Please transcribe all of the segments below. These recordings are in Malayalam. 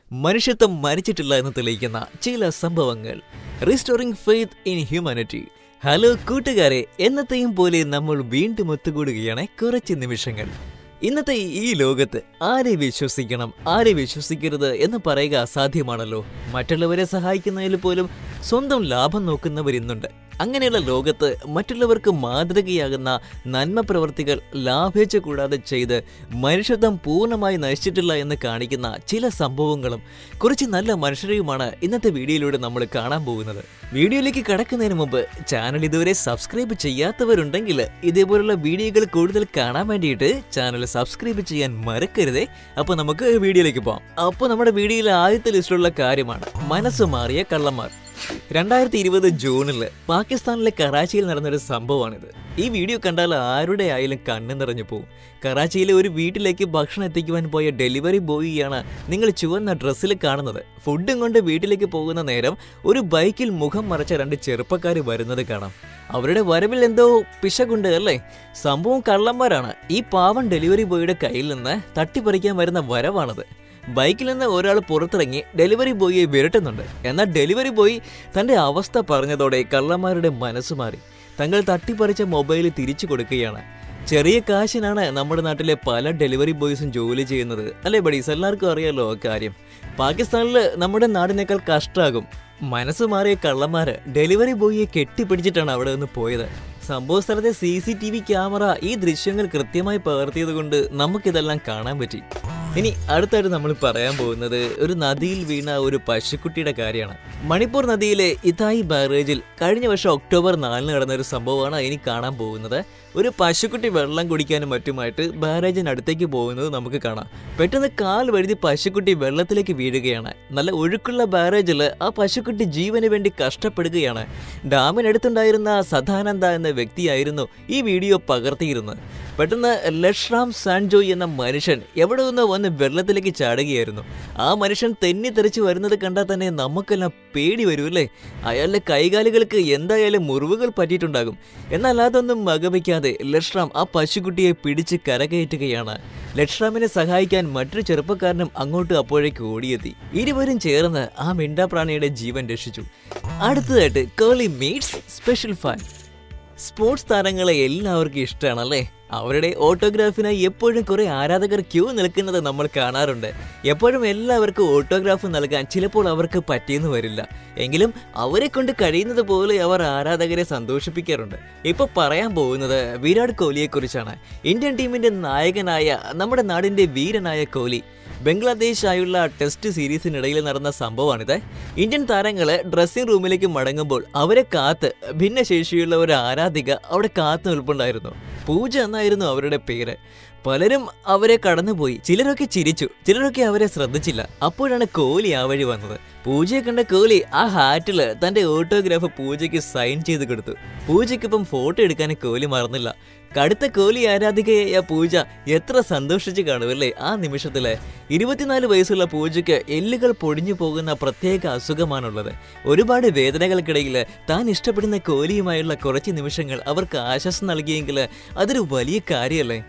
മനുഷ്യത്വം മരിച്ചിട്ടില്ല എന്ന് തെളിയിക്കുന്ന ചില സംഭവങ്ങൾ restoring faith in humanity hello കൂട്ടുകാരെ എന്നത്തെയും പോലെ നമ്മൾ വീണ്ടും ഒത്തുകൂടുകയാണ് കുറച്ച് നിമിഷങ്ങൾ ഇന്നത്തെ ഈ ലോകത്ത് ആരെ വിശ്വസിക്കണം ആരെ വിശ്വസിക്കരുത് എന്ന് പറയുക അസാധ്യമാണല്ലോ മറ്റുള്ളവരെ സഹായിക്കുന്നതിൽ പോലും സ്വന്തം ലാഭം നോക്കുന്നവർ ഇന്നുണ്ട് അങ്ങനെയുള്ള ലോകത്ത് മറ്റുള്ളവർക്ക് മാതൃകയാകുന്ന നന്മ പ്രവർത്തികൾ ലാഭേച്ഛ കൂടാതെ ചെയ്ത് മനുഷ്യത്വം പൂർണ്ണമായി നശിച്ചിട്ടില്ല എന്ന് കാണിക്കുന്ന ചില സംഭവങ്ങളും കുറച്ച് നല്ല മനുഷ്യരെയുമാണ് ഇന്നത്തെ വീഡിയോയിലൂടെ നമ്മൾ കാണാൻ പോകുന്നത് വീഡിയോയിലേക്ക് കടക്കുന്നതിന് മുമ്പ് ചാനൽ ഇതുവരെ സബ്സ്ക്രൈബ് ചെയ്യാത്തവരുണ്ടെങ്കിൽ ഇതേപോലുള്ള വീഡിയോകൾ കൂടുതൽ കാണാൻ വേണ്ടിയിട്ട് ചാനൽ സബ്സ്ക്രൈബ് ചെയ്യാൻ മറക്കരുതേ അപ്പോൾ നമുക്ക് വീഡിയോയിലേക്ക് പോകാം അപ്പോൾ നമ്മുടെ വീഡിയോയിലെ ആദ്യത്തെ ലിസ്റ്റിലുള്ള കാര്യമാണ് മനസ്സ് മാറിയ കള്ളന്മാർ രണ്ടായിരത്തി ഇരുപത് ജൂണിൽ പാകിസ്ഥാനിലെ കറാച്ചിയിൽ നടന്നൊരു സംഭവമാണിത് ഈ വീഡിയോ കണ്ടാൽ ആരുടെ ആയാലും കണ്ണു നിറഞ്ഞു പോകും കറാച്ചിയിലെ ഒരു വീട്ടിലേക്ക് ഭക്ഷണം എത്തിക്കുവാൻ പോയ ഡെലിവറി ബോയിയാണ് നിങ്ങൾ ചുവന്ന ഡ്രസ്സിൽ കാണുന്നത് ഫുഡും കൊണ്ട് വീട്ടിലേക്ക് പോകുന്ന നേരം ഒരു ബൈക്കിൽ മുഖം മറച്ച രണ്ട് ചെറുപ്പക്കാർ വരുന്നത് കാണാം അവരുടെ വരവിൽ എന്തോ പിശകുണ്ട് അല്ലേ സംഭവം കള്ളന്മാരാണ് ഈ പാവം ഡെലിവറി ബോയിയുടെ കയ്യിൽ നിന്ന് തട്ടിപ്പറിക്കാൻ വരുന്ന വരവാണത് ബൈക്കിൽ നിന്ന് ഒരാൾ പുറത്തിറങ്ങി ഡെലിവറി ബോയിയെ വിരട്ടുന്നുണ്ട് എന്നാൽ ഡെലിവറി ബോയ് തന്റെ അവസ്ഥ പറഞ്ഞതോടെ കള്ളന്മാരുടെ മനസ്സ് മാറി തങ്ങൾ തട്ടിപ്പറിച്ച മൊബൈൽ തിരിച്ചു കൊടുക്കുകയാണ് ചെറിയ കാശിനാണ് നമ്മുടെ നാട്ടിലെ പല ഡെലിവറി ബോയ്സും ജോലി ചെയ്യുന്നത് അല്ലേ ബഡീസ് എല്ലാവർക്കും അറിയാലോ ആ കാര്യം പാകിസ്ഥാനിൽ നമ്മുടെ നാടിനേക്കാൾ കഷ്ടമാകും മനസ്സ് മാറിയ കള്ളന്മാര് ഡെലിവറി ബോയിയെ കെട്ടിപ്പിടിച്ചിട്ടാണ് അവിടെ നിന്ന് പോയത് സംഭവ സ്ഥലത്തെ C C T V camera ഈ ദൃശ്യങ്ങൾ കൃത്യമായി പകർത്തിയത് കൊണ്ട് നമുക്കിതെല്ലാം കാണാൻ പറ്റി ഇനി അടുത്തായിട്ട് നമ്മൾ പറയാൻ പോകുന്നത് ഒരു നദിയിൽ വീണ ഒരു പശുക്കുട്ടിയുടെ കാര്യമാണ് മണിപ്പൂർ നദിയിലെ ഇതായി ബാരേജിൽ കഴിഞ്ഞ വർഷം ഒക്ടോബർ നാലിന് നടന്ന ഒരു സംഭവമാണ് ഇനി കാണാൻ പോകുന്നത് ഒരു പശുക്കുട്ടി വെള്ളം കുടിക്കാനും മറ്റുമായിട്ട് ബാരേജിനടുത്തേക്ക് പോകുന്നത് നമുക്ക് കാണാം പെട്ടെന്ന് കാൽ വഴുതി പശുക്കുട്ടി വെള്ളത്തിലേക്ക് വീഴുകയാണ് നല്ല ഒഴുക്കുള്ള ബാരേജിൽ ആ പശുക്കുട്ടി ജീവന് വേണ്ടി കഷ്ടപ്പെടുകയാണ് ഡാമിനടുത്തുണ്ടായിരുന്ന സദാനന്ദ എന്ന വ്യക്തിയായിരുന്നു ഈ വീഡിയോ പകർത്തിയിരുന്നത് പെട്ടെന്ന് ലഷ്റാം സാൻജോയ് എന്ന മനുഷ്യൻ എവിടെ നിന്ന് വന്ന് വെള്ളത്തിലേക്ക് ചാടുകയായിരുന്നു ആ മനുഷ്യൻ തെന്നി തെറിച്ച് വരുന്നത് കണ്ടാൽ തന്നെ നമുക്കെല്ലാം പേടി വരുമല്ലേ അയാളുടെ കൈകാലുകൾക്ക് എന്തായാലും മുറിവുകൾ പറ്റിയിട്ടുണ്ടാകും എന്നാൽ അതൊന്നും വകവയ്ക്കാതെ ലഷ്റാം ആ പശുക്കുട്ടിയെ പിടിച്ച് കരകയറ്റുകയാണ് ലക്ഷ്റാമിനെ സഹായിക്കാൻ മറ്റൊരു ചെറുപ്പക്കാരനും അങ്ങോട്ട് അപ്പോഴേക്ക് ഓടിയെത്തി ഇരുവരും ചേർന്ന് ആ മിണ്ടാപ്രാണിയുടെ ജീവൻ രക്ഷിച്ചു അടുത്തതായിട്ട് കേളി മീറ്റ്സ് സ്പെഷ്യൽ ഫാൻ സ്പോർട്സ് താരങ്ങളെ എല്ലാവർക്കും ഇഷ്ടമാണല്ലേ അവരുടെ ഓട്ടോഗ്രാഫിനായി എപ്പോഴും കുറെ ആരാധകർ ക്യൂ നിൽക്കുന്നത് നമ്മൾ കാണാറുണ്ട് എപ്പോഴും എല്ലാവർക്കും ഓട്ടോഗ്രാഫ് നൽകാൻ ചിലപ്പോൾ അവർക്ക് പറ്റിയെന്ന് വരില്ല എങ്കിലും അവരെ കൊണ്ട് കഴിയുന്നത് പോലെ അവർ ആരാധകരെ സന്തോഷിപ്പിക്കാറുണ്ട് ഇപ്പൊ പറയാൻ പോകുന്നത് വിരാട് കോഹ്ലിയെ കുറിച്ചാണ് ഇന്ത്യൻ ടീമിന്റെ നായകനായ നമ്മുടെ നാടിന്റെ വീരനായ കോഹ്ലി ബംഗ്ലാദേശ് ആയുള്ള ടെസ്റ്റ് സീരീസിനിടയിൽ നടന്ന സംഭവമാണിത് ഇന്ത്യൻ താരങ്ങള് ഡ്രസ്സിംഗ് റൂമിലേക്ക് മടങ്ങുമ്പോൾ അവരെ കാത്ത് ഭിന്നശേഷിയുള്ള ഒരു ആരാധിക അവിടെ കാത്തു നിൽപ്പുണ്ടായിരുന്നു പൂജ എന്നായിരുന്നു അവരുടെ പേര് പലരും അവരെ കടന്നുപോയി ചിലരൊക്കെ ചിരിച്ചു ചിലരൊക്കെ അവരെ ശ്രദ്ധിച്ചില്ല അപ്പോഴാണ് കോഹ്ലി ആ വഴി വന്നത് പൂജയെ കണ്ട കോഹ്ലി ആ ഹാറ്റിൽ തന്റെ ഓട്ടോഗ്രാഫ് പൂജയ്ക്ക് സൈൻ ചെയ്ത് കൊടുത്തു പൂജയ്ക്കൊപ്പം ഫോട്ടോ എടുക്കാൻ കോഹ്ലി മറന്നില്ല കടുത്ത കോഹ്ലി ആരാധികയായ പൂജ എത്ര സന്തോഷിച്ച് കാണുമല്ലേ ആ നിമിഷത്തില് ഇരുപത്തിനാല് വയസ്സുള്ള പൂജയ്ക്ക് എല്ലുകൾ പൊടിഞ്ഞു പോകുന്ന പ്രത്യേക അസുഖമാണുള്ളത് ഒരുപാട് വേദനകൾക്കിടയിൽ താൻ ഇഷ്ടപ്പെടുന്ന കോഹ്ലിയുമായുള്ള കുറച്ച് നിമിഷങ്ങൾ അവർക്ക് ആശ്വാസം നൽകിയെങ്കിൽ അതൊരു വലിയ കാര്യമല്ലേ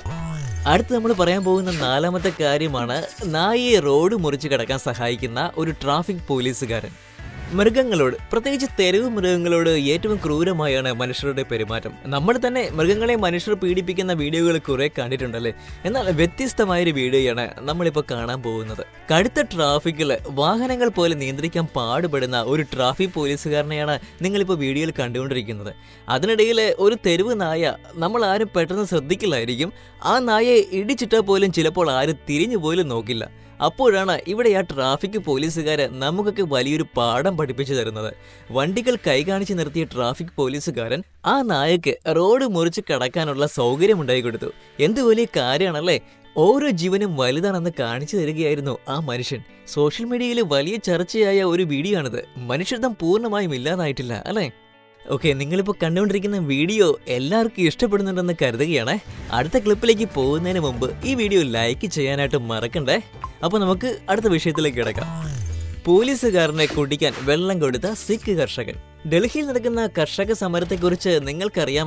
അടുത്ത് നമ്മൾ പറയാൻ പോകുന്ന നാലാമത്തെ കാര്യമാണ് നായയെ റോഡ് മുറിച്ച് കിടക്കാൻ സഹായിക്കുന്ന ഒരു ട്രാഫിക് പോലീസുകാരൻ മൃഗങ്ങളോട് പ്രത്യേകിച്ച് തെരുവ് മൃഗങ്ങളോട് ഏറ്റവും ക്രൂരമായാണ് മനുഷ്യരുടെ പെരുമാറ്റം നമ്മൾ തന്നെ മൃഗങ്ങളെ മനുഷ്യർ പീഡിപ്പിക്കുന്ന വീഡിയോകൾ കുറെ കണ്ടിട്ടുണ്ടല്ലേ എന്നാൽ വ്യത്യസ്തമായൊരു വീഡിയോയാണ് നമ്മളിപ്പോൾ കാണാൻ പോകുന്നത് കടുത്ത ട്രാഫിക്കിൽ വാഹനങ്ങൾ പോലെ നിയന്ത്രിക്കാൻ പാടുപെടുന്ന ഒരു ട്രാഫിക് പോലീസുകാരനെയാണ് നിങ്ങളിപ്പോൾ വീഡിയോയിൽ കണ്ടുകൊണ്ടിരിക്കുന്നത് അതിനിടയിൽ ഒരു തെരുവ് നായ നമ്മൾ ആരും പെട്ടെന്ന് ശ്രദ്ധിക്കില്ലായിരിക്കും ആ നായയെ ഇടിച്ചിട്ടാൽ പോലും ചിലപ്പോൾ ആരും തിരിഞ്ഞു പോലും നോക്കില്ല അപ്പോഴാണ് ഇവിടെ ആ ട്രാഫിക് പോലീസുകാര് നമുക്കൊക്കെ വലിയൊരു പാഠം പഠിപ്പിച്ചു തരുന്നത് വണ്ടികൾ കൈകാണിച്ച് നിർത്തിയ ട്രാഫിക് പോലീസുകാരൻ ആ നായക്ക് റോഡ് മുറിച്ച് കടക്കാനുള്ള സൗകര്യം ഉണ്ടായി കൊടുത്തു എന്ത് വലിയ കാര്യമാണല്ലേ ഓരോ ജീവനും വലുതാണെന്ന് കാണിച്ചു തരികയായിരുന്നു ആ മനുഷ്യൻ സോഷ്യൽ മീഡിയയിൽ വലിയ ചർച്ചയായ ഒരു വീഡിയോ ആണിത് മനുഷ്യത്വം പൂർണ്ണമായും ഇല്ലാതായിട്ടില്ല അല്ലേ ഓക്കെ നിങ്ങളിപ്പോൾ കണ്ടുകൊണ്ടിരിക്കുന്ന വീഡിയോ എല്ലാവർക്കും ഇഷ്ടപ്പെടുന്നുണ്ടെന്ന് കരുതുകയാണ് അടുത്ത ക്ലിപ്പിലേക്ക് പോകുന്നതിന് മുമ്പ് ഈ വീഡിയോ ലൈക്ക് ചെയ്യാനായിട്ട് മറക്കണ്ടേ അപ്പോൾ നമുക്ക് അടുത്ത വിഷയത്തിലേക്ക് കിടക്കാം പോലീസുകാരനെ കുടിക്കാൻ വെള്ളം കൊടുത്ത സിഖ് കർഷകൻ ഡൽഹിയിൽ നടക്കുന്ന കർഷക സമരത്തെക്കുറിച്ച് നിങ്ങൾക്കറിയാമല്ലോ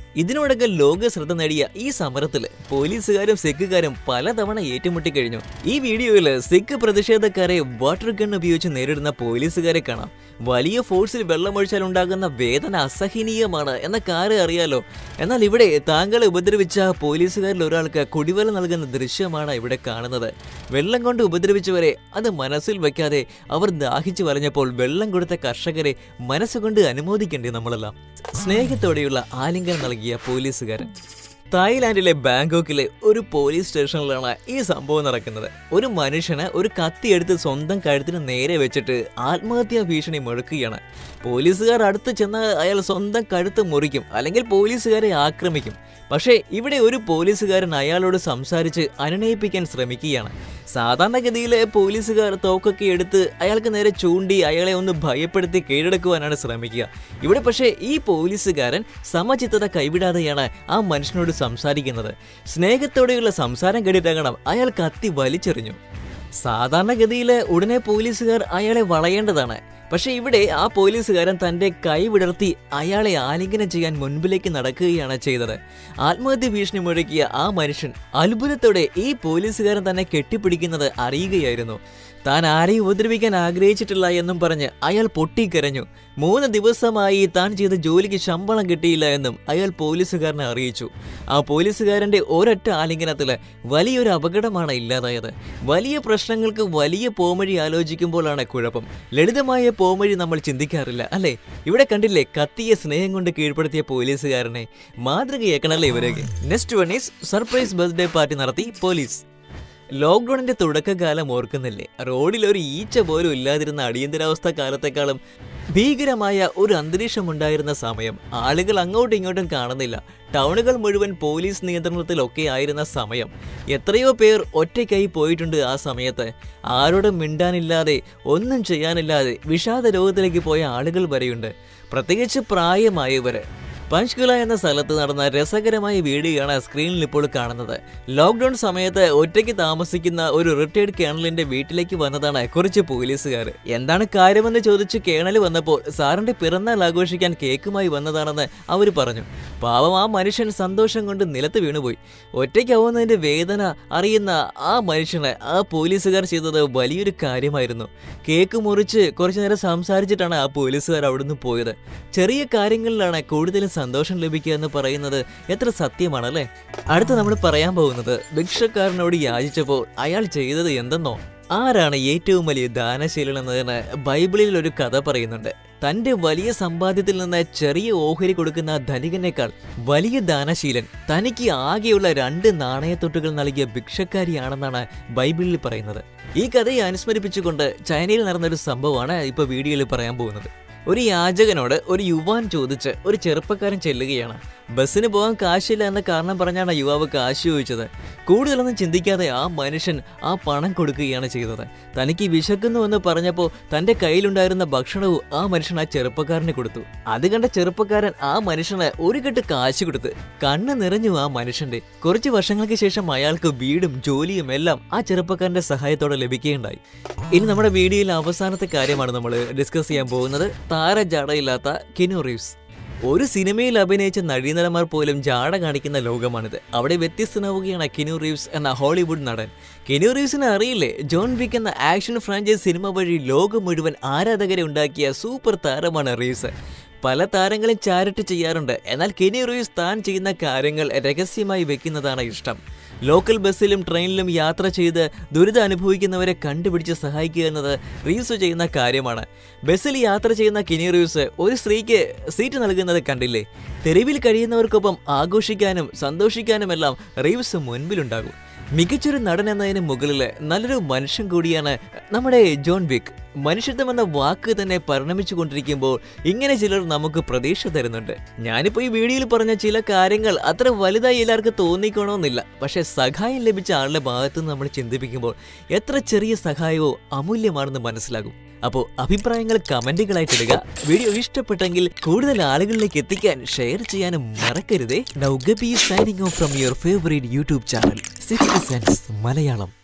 ഇതിനോടൊക്കെ ലോക ശ്രദ്ധ നേടിയ ഈ സമരത്തിൽ പോലീസുകാരും സിഖുകാരും പലതവണ ഏറ്റുമുട്ടി കഴിഞ്ഞു ഈ വീഡിയോയിൽ സിഖ് പ്രതിഷേധക്കാരെ വാട്ടർ ഗൺ ഉപയോഗിച്ച് നേരിടുന്ന പോലീസുകാരെ കാണാം വലിയ ഫോഴ്സിൽ വെള്ളമൊഴിച്ചാൽ ഉണ്ടാകുന്ന വേദന അസഹനീയമാണ് എന്ന കാര്യം അറിയാലോ എന്നാൽ ഇവിടെ താങ്കളെ ഉപദ്രവിച്ച പോലീസുകാരിൽ ഒരാൾക്ക് കുടിവെള്ളം നൽകുന്ന ദൃശ്യമാണ് ഇവിടെ കാണുന്നത് വെള്ളം കൊണ്ട് ഉപദ്രവിച്ചവരെ അത് മനസ്സിൽ വെക്കാതെ അവർ ദാഹിച്ചു വലഞ്ഞപ്പോൾ വെള്ളം കൊടുത്ത കർഷകരെ മനസ്സുകൊണ്ട് അനുമോദിക്കേണ്ടേ നമ്മളെല്ലാം സ്നേഹത്തോടെയുള്ള ആലിംഗനം നൽകിയ പോലീസുകാരൻ തായ്ലാന്റിലെ ബാങ്കോക്കിലെ ഒരു പോലീസ് സ്റ്റേഷനിലാണ് ഈ സംഭവം നടക്കുന്നത് ഒരു മനുഷ്യന് ഒരു കത്തിയെടുത്ത് സ്വന്തം കഴുത്തിന് നേരെ വെച്ചിട്ട് ആത്മഹത്യാ ഭീഷണി മുഴക്കുകയാണ് പോലീസുകാർ അടുത്ത് ചെന്ന് അയാൾ സ്വന്തം കഴുത്ത് മുറിക്കും അല്ലെങ്കിൽ പോലീസുകാരെ ആക്രമിക്കും പക്ഷേ ഇവിടെ ഒരു പോലീസുകാരൻ അയാളോട് സംസാരിച്ച് അനുനയിപ്പിക്കാൻ ശ്രമിക്കുകയാണ് സാധാരണഗതിയിൽ പോലീസുകാർ തോക്കൊക്കെ എടുത്ത് അയാൾക്ക് നേരെ ചൂണ്ടി അയാളെ ഒന്ന് ഭയപ്പെടുത്തി കീഴടക്കുവാനാണ് ശ്രമിക്കുക ഇവിടെ പക്ഷേ ഈ പോലീസുകാരൻ സമചിത്തത കൈവിടാതെയാണ് ആ മനുഷ്യനോട് സംസാരിക്കുന്നത് സ്നേഹത്തോടെയുള്ള സംസാരം കേട്ടിട്ടാകണം അയാൾ കത്തി വലിച്ചെറിഞ്ഞു സാധാരണഗതിയിൽ ഉടനെ പോലീസുകാർ അയാളെ വളയേണ്ടതാണ് പക്ഷെ ഇവിടെ ആ പോലീസുകാരൻ തന്റെ കൈ വിടർത്തി അയാളെ ആലിംഗനം ചെയ്യാൻ മുൻപിലേക്ക് നടക്കുകയാണ് ചെയ്തത് ആത്മഹത്യ ഭീഷണി മുഴക്കിയ ആ മനുഷ്യൻ അത്ഭുതത്തോടെ ഈ പോലീസുകാരൻ തന്നെ കെട്ടിപ്പിടിക്കുന്നത് അറിയുകയായിരുന്നു താൻ ആരെയും ഉപദ്രവിക്കാൻ ആഗ്രഹിച്ചിട്ടില്ല എന്നും പറഞ്ഞ് അയാൾ പൊട്ടിക്കരഞ്ഞു മൂന്ന് ദിവസമായി താൻ ചെയ്ത ജോലിക്ക് ശമ്പളം കിട്ടിയില്ല എന്നും അയാൾ പോലീസുകാരനെ അറിയിച്ചു ആ പോലീസുകാരന്റെ ഒരൊറ്റ ആലിംഗനത്തിൽ വലിയൊരു അപകടമാണ് ഇല്ലാതായത് വലിയ പ്രശ്നങ്ങൾക്ക് വലിയ പോമഴി ആലോചിക്കുമ്പോഴാണ് കുഴപ്പം ലളിതമായ പോമഴി നമ്മൾ ചിന്തിക്കാറില്ല അല്ലേ ഇവിടെ കണ്ടില്ലേ കത്തിയ സ്നേഹം കൊണ്ട് കീഴ്പ്പെടുത്തിയ പോലീസുകാരനെ മാതൃകയാക്കണല്ലേ ഇവരൊക്കെ next one is surprise birthday party നടത്തി പോലീസ് ലോക്ക്ഡൌണിന്റെ തുടക്കകാലം ഓർക്കുന്നില്ലേ റോഡിൽ ഒരു ഈച്ച പോലും ഇല്ലാതിരുന്ന അടിയന്തരാവസ്ഥ കാലത്തെക്കാളും ഭീകരമായ ഒരു അന്തരീക്ഷം ഉണ്ടായിരുന്ന സമയം ആളുകൾ അങ്ങോട്ടും ഇങ്ങോട്ടും കാണുന്നില്ല ടൗണുകൾ മുഴുവൻ പോലീസ് നിയന്ത്രണത്തിലൊക്കെ ആയിരുന്ന സമയം എത്രയോ പേർ ഒറ്റയ്ക്കായി പോയിട്ടുണ്ട് ആ സമയത്ത് ആരോടും മിണ്ടാനില്ലാതെ ഒന്നും ചെയ്യാനില്ലാതെ വിഷാദ രോഗത്തിലേക്ക് പോയ ആളുകൾ വരെയുണ്ട് പ്രത്യേകിച്ച് പ്രായമായവര് പഞ്ച്കുല എന്ന സ്ഥലത്ത് നടന്ന രസകരമായ വീഡിയോയാണ് സ്ക്രീനിൽ ഇപ്പോൾ കാണുന്നത് ലോക്ക്ഡൌൺ സമയത്ത് ഒറ്റയ്ക്ക് താമസിക്കുന്ന ഒരു റിട്ടയർഡ് കേണലിന്റെ വീട്ടിലേക്ക് വന്നതാണ് കുറച്ച് പോലീസുകാർ എന്താണ് കാര്യമെന്ന് ചോദിച്ച് കേണൽ വന്നപ്പോൾ സാറിന്റെ പിറന്നാൾ ആഘോഷിക്കാൻ കേക്കുമായി വന്നതാണെന്ന് അവർ പറഞ്ഞു പാവം ആ മനുഷ്യൻ സന്തോഷം കൊണ്ട് നിലത്ത് വീണുപോയി ഒറ്റയ്ക്കാവുന്നതിന്റെ വേദന അറിയുന്ന ആ മനുഷ്യന് ആ പോലീസുകാർ ചെയ്തത് വലിയൊരു കാര്യമായിരുന്നു കേക്ക് മുറിച്ച് കുറച്ചു നേരം സംസാരിച്ചിട്ടാണ് ആ പോലീസുകാർ അവിടുന്ന് പോയത് ചെറിയ കാര്യങ്ങളിലാണ് കൂടുതലും സന്തോഷം ലഭിക്കുക എന്ന് പറയുന്നത് എത്ര സത്യമാണല്ലേ അടുത്ത നമ്മൾ പറയാൻ പോകുന്നത് ഭിക്ഷക്കാരനോട് യാചിച്ചപ്പോൾ അയാൾ ചെയ്തത് എന്തെന്നോ ആരാണ് ഏറ്റവും വലിയ ദാനശീലൻ എന്നതിന് ബൈബിളിൽ ഒരു കഥ പറയുന്നുണ്ട് തന്റെ വലിയ സമ്പാദ്യത്തിൽ നിന്ന് ചെറിയ ഓഹരി കൊടുക്കുന്ന ധനികനേക്കാൾ വലിയ ദാനശീലൻ തനിക്ക് ആകെയുള്ള രണ്ട് നാണയത്തൊട്ടുകൾ നൽകിയ ഭിക്ഷക്കാരിയാണെന്നാണ് ബൈബിളിൽ പറയുന്നത് ഈ കഥയെ അനുസ്മരിപ്പിച്ചുകൊണ്ട് ചൈനയിൽ നടന്നൊരു സംഭവമാണ് ഇപ്പോൾ വീഡിയോയിൽ പറയാൻ പോകുന്നത് ഒരു യാചകനോട് ഒരു യുവാൻ ചോദിച്ച് ഒരു ചെറുപ്പക്കാരൻ ചെല്ലുകയാണ് ബസ്സിന് പോകാൻ കാശില്ല എന്ന കാരണം പറഞ്ഞാണ് യുവാവ് കാശ് ചോദിച്ചത് കൂടുതലൊന്നും ചിന്തിക്കാതെ ആ മനുഷ്യൻ ആ പണം കൊടുക്കുകയാണ് ചെയ്തത് തനിക്ക് വിശക്കുന്നുവെന്ന് പറഞ്ഞപ്പോൾ തൻ്റെ കയ്യിലുണ്ടായിരുന്ന ഭക്ഷണവും ആ മനുഷ്യൻ ആ ചെറുപ്പക്കാരന് കൊടുത്തു അത് കണ്ട ചെറുപ്പക്കാരൻ ആ മനുഷ്യന് ഒരു കെട്ട് കാശ് കൊടുത്ത് കണ്ണ് നിറഞ്ഞു ആ മനുഷ്യന്റെ കുറച്ച് വർഷങ്ങൾക്ക് ശേഷം അയാൾക്ക് വീടും ജോലിയും എല്ലാം ആ ചെറുപ്പക്കാരന്റെ സഹായത്തോടെ ലഭിക്കുകയുണ്ടായി ഇനി നമ്മുടെ വീഡിയോയിലെ അവസാനത്തെ കാര്യമാണ് നമ്മൾ ഡിസ്കസ് ചെയ്യാൻ പോകുന്നത് താരജാടയില്ലാത്ത കിനു റീവ്സ് ഒരു സിനിമയിൽ അഭിനയിച്ച നടീനടന്മാർ പോലും ജാട കാണിക്കുന്ന ലോകമാണിത് അവിടെ വ്യത്യസ്തനാവുകയാണ് കിനു റീവ്സ് എന്ന ഹോളിവുഡ് നടൻ കിനു റീവ്സിനെ അറിയില്ലേ ജോൺ വിക്ക് എന്ന ആക്ഷൻ ഫ്രാഞ്ചൈസ് സിനിമ വഴി ലോകം മുഴുവൻ ആരാധകരെ ഉണ്ടാക്കിയ സൂപ്പർ താരമാണ് റീവ്സ് പല താരങ്ങളും ചാരിറ്റി ചെയ്യാറുണ്ട് എന്നാൽ കെനി റീവ്സ് താൻ ചെയ്യുന്ന കാര്യങ്ങൾ രഹസ്യമായി വെക്കുന്നതാണ് ഇഷ്ടം ലോക്കൽ ബസ്സിലും ട്രെയിനിലും യാത്ര ചെയ്ത് ദുരിതം അനുഭവിക്കുന്നവരെ കണ്ടുപിടിച്ച് സഹായിക്കുക എന്നത് റീവ്സ് ചെയ്യുന്ന കാര്യമാണ് ബസ്സിൽ യാത്ര ചെയ്യുന്ന കിനി റീവ്സ് ഒരു സ്ത്രീക്ക് സീറ്റ് നൽകുന്നത് കണ്ടില്ലേ തെരുവിൽ കഴിയുന്നവർക്കൊപ്പം ആഘോഷിക്കാനും സന്തോഷിക്കാനുമെല്ലാം റീവ്സ് മുൻപിലുണ്ടാകും മികച്ചൊരു നടൻ എന്നതിന് മുകളിൽ നല്ലൊരു മനുഷ്യൻ കൂടിയാണ് നമ്മുടെ ജോൺ വിക്ക് മനുഷ്യത്വം എന്ന വാക്ക് തന്നെ പരിണമിച്ചു കൊണ്ടിരിക്കുമ്പോൾ ഇങ്ങനെ ചിലർ നമുക്ക് പ്രതീക്ഷ തരുന്നുണ്ട് ഞാനിപ്പോൾ ഈ വീഡിയോയിൽ പറഞ്ഞ ചില കാര്യങ്ങൾ അത്ര വലുതായി എല്ലാവർക്കും തോന്നിക്കണമെന്നില്ല പക്ഷേ സഹായം ലഭിച്ച ആളുടെ ഭാഗത്ത് നിന്ന് നമ്മൾ ചിന്തിപ്പിക്കുമ്പോൾ എത്ര ചെറിയ സഹായവും അമൂല്യമാണെന്ന് മനസ്സിലാകും അപ്പോൾ അഭിപ്രായങ്ങൾ കമന്റുകളായിട്ട് ഇടുക വീഡിയോ ഇഷ്ടപ്പെട്ടെങ്കിൽ കൂടുതൽ ആളുകളിലേക്ക് എത്തിക്കാൻ ഷെയർ ചെയ്യാനും മറക്കരുതേ now Gabi signing off from your favourite YouTube channel six sense Malayalam